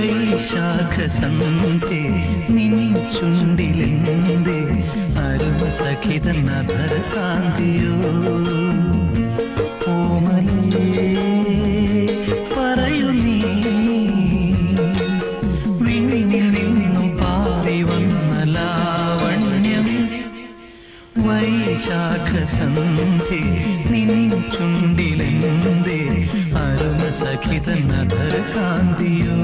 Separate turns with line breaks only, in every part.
വൈശാഖ സന്ധ്യ നിൻ ചുണ്ടിലെന്തേ അരുമ സഖിത നദർ കാന്തിയോ ഓമലേ പറയൂ നീ വിണ്ണിൽ നിന്നും പാറി വന്ന ലാവണ്യം വൈശാഖ സന്ധ്യ നിൻ ചുണ്ടിലെന്തേ അരുമ സഖിത നദർ കാന്തിയോ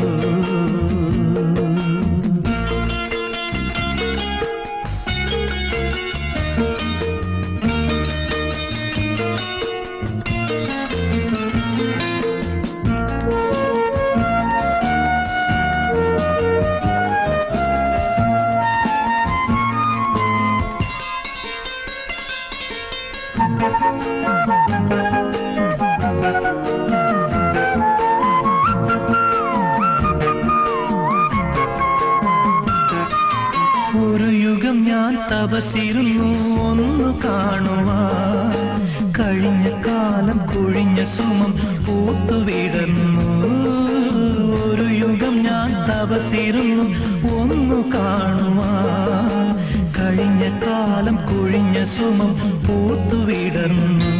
ഒരു യുഗം ഞാൻ തപസിരുന്നു ഒന്ന് കാണുവാൻ കഴിഞ്ഞ കാലം കൊഴിഞ്ഞ സുമം പൂത്തുവിടർന്നു ഒരു യുഗം ഞാൻ തപസിരുന്നു ഒന്ന് കാണുവാൻ കഴിഞ്ഞ കാലം കൊഴിഞ്ഞ സുമം പൂത്തുവിടർന്നു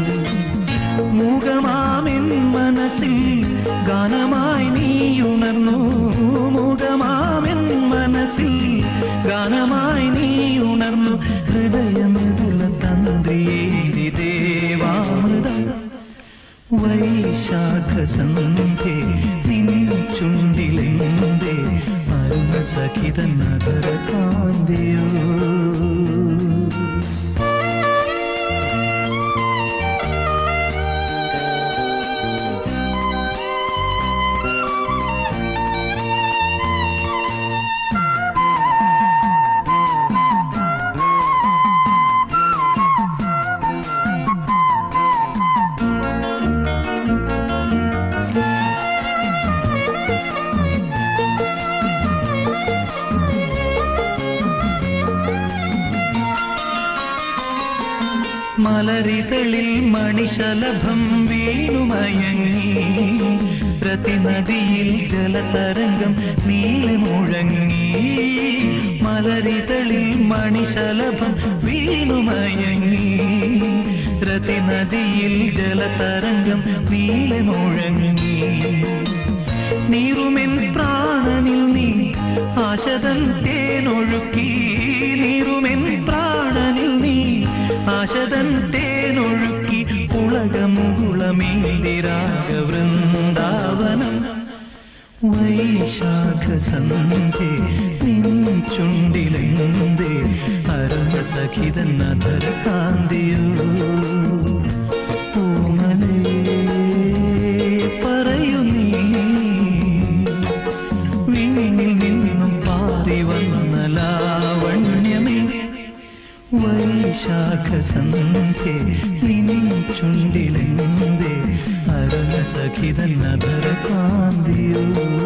മുഖമാമെൻ മനസ്സിൽ ഗാനമായി നീ ഉണർന്നു മുഖമാമെൻ മനസ്സിൽ ഗാനമായി നീ ഉണർന്നു ഹൃദയമിതുല തന്ത്രിയേരി ദേവാമൃതം വൈശാഖ സന്ധ്യ നിൻ ചുണ്ടിലെന്തേ അരുണ സഖിത നഗര കാന്തിയോ മലരിതളിൽ മണിശലഭം വീണുമയങ്ങി പ്രതിനദിയിൽ ജലതരംഗം നീളെ മുഴങ്ങി മലരിതളിൽ മണിശലഭം വീണുമയങ്ങി പ്രതിനദിയിൽ ജലതരംഗം നീളെ മുഴങ്ങി നീറുമെൻ പ്രാണനിൽ നീ ആശതൻ തേനൊഴുക്കി നീറുമെൻ പ്രാണനിൽ നീ ആശതൻ തേനൊഴുക്കി ഉളകമുകുളമേന്തിരാഗ വൃന്ദാവനം വൈശാഖ സന്ധ്യ നിൻ ചുണ്ടിലെന്തേ അരുണ സഖിത നദർ കാന്തിയോ ഓമലേ പറയൂ നീ വിണ്ണിൽ നിന്നും പാറി വന്ന ലാവണ്യമേ വൈശാഖ സന്ധ്യ നിൻ ചുണ്ടിലെന്തേ അരുണ സഖിത നദർ കാന്തിയോ